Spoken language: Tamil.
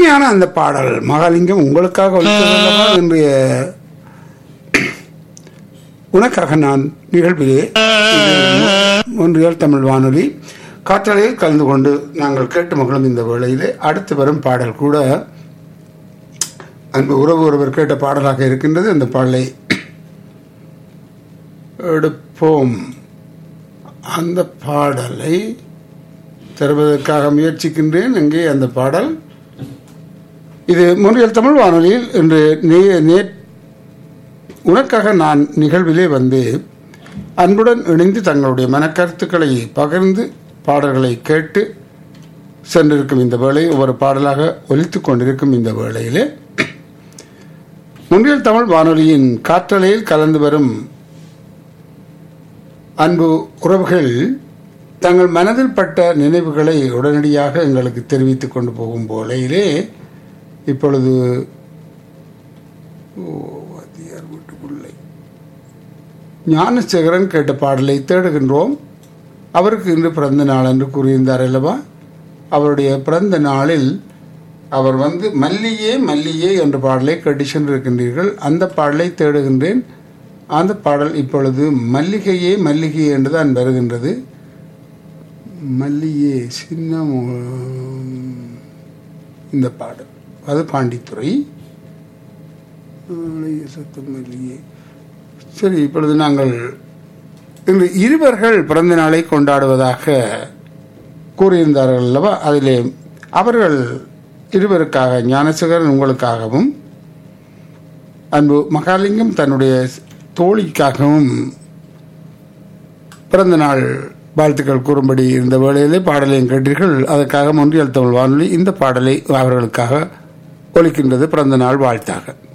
இனிமையான அந்த பாடல் மகாலிங்கம் உங்களுக்காக ஒலித்ததல்லவா இன்றைய உனக்காக நான் நிகழ்விலே ஒன்றியல் தமிழ் வானொலி காற்றலையில் கலந்து கொண்டு நாங்கள் கேட்டு மகளும் இந்த வேளையிலே அடுத்து வரும் பாடல் கூட அன்பு உறவு ஒருவர் கேட்ட பாடலாக இருக்கின்றது அந்த பாடலை எடுப்போம் அந்த பாடலை தருவதற்காக முயற்சிக்கின்றேன் இங்கே அந்த பாடல் இது முன்றியல் தமிழ் வானொலியில் இன்று நே- நே- உனக்காக நான் நிகழ்விலே வந்து அன்புடன் இணைந்து தங்களுடைய மனக்கருத்துக்களை பகிர்ந்து பாடல்களை கேட்டு சென்றிருக்கும் இந்த வேளை ஒவ்வொரு பாடலாக ஒலித்துக் கொண்டிருக்கும் இந்த வேளையிலே முன்றியல் தமிழ் வானொலியின் காற்றலையில் கலந்து வரும் அன்பு உறவுகள் தங்கள் மனதில் பட்ட நினைவுகளை உடனடியாக எங்களுக்கு தெரிவித்துக் கொண்டு போகும் போலையிலே இப்பொழுது ஓ, வாத்தியார் வீட்டு பிள்ளை ஞானசேகரன் கேட்ட பாடலை தேடுகின்றோம் அவருக்கு இன்று பிறந்த நாள் என்று கூறியிருந்தார் அல்லவா அவருடைய பிறந்த நாளில் அவர் வந்து மல்லியே மல்லியே என்ற பாடலை கேட்டு சென்றிருக்கின்றீர்கள் அந்த பாடலை தேடுகின்றேன் அந்த பாடல் இப்பொழுது மல்லிகையே மல்லிகையே என்றுதான் வருகின்றது மல்லியே சின்ன மு- இந்த பாடல் அது பாண்டித்துறை ஆலய சத்தம் மல்லியே சரி இப்பொழுது நாங்கள் இன்று இருவர்கள் பிறந்த நாளை கொண்டாடுவதாக கூறியிருந்தார்கள் அல்லவா அதிலே அவர்கள் இருவருக்காக ஞானசேகரன் உங்களுக்காகவும் அன்பு மகாலிங்கம் தன்னுடைய தோழிக்காகவும் பிறந்த நாள் வாழ்த்துக்கள் கூறும்படி இருந்த வேளையிலே பாடலையும் கேட்டீர்கள் அதற்காக ஒன்றியல் தமிழ் வானொலி இந்த பாடலை அவர்களுக்காக ஒலிக்கின்றது பிறந்த நாள் வாழ்த்தாக